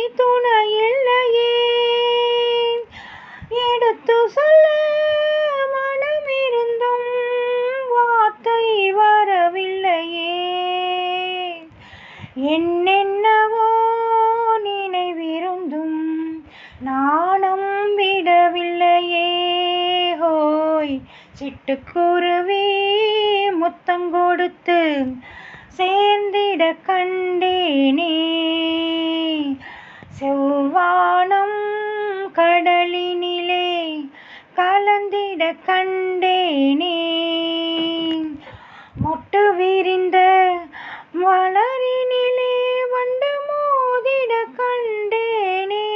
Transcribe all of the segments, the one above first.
துணையில்லையே எடுத்து சொல்ல மனம் இருந்தும் வார்த்தை வரவில்லையே என்னென்னவோ நினைவிருந்தும் நாணம் விடவில்லையே ஹோய் சிட்டுக்குருவி முத்தம் கொடுத்து சேர்ந்திட கண்டேனே செவ்வானம் கடலினிலே கலந்திட கண்டேனே மொட்டு விரிந்த மலரினிலே வண்டு மோதிட கண்டேனே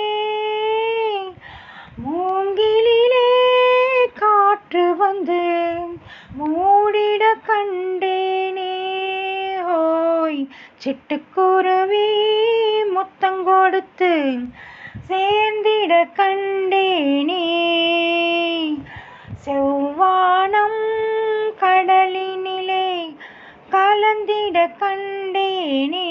மூங்கிலிலே காற்று வந்து மூடிட கண்டேனே ஹோய் சிட்டுக்குருவி முத்தம் கொடுத்து சேர்ந்திட கண்டேனே செவ்வானம் கடலினிலே கலந்திட கண்டேனே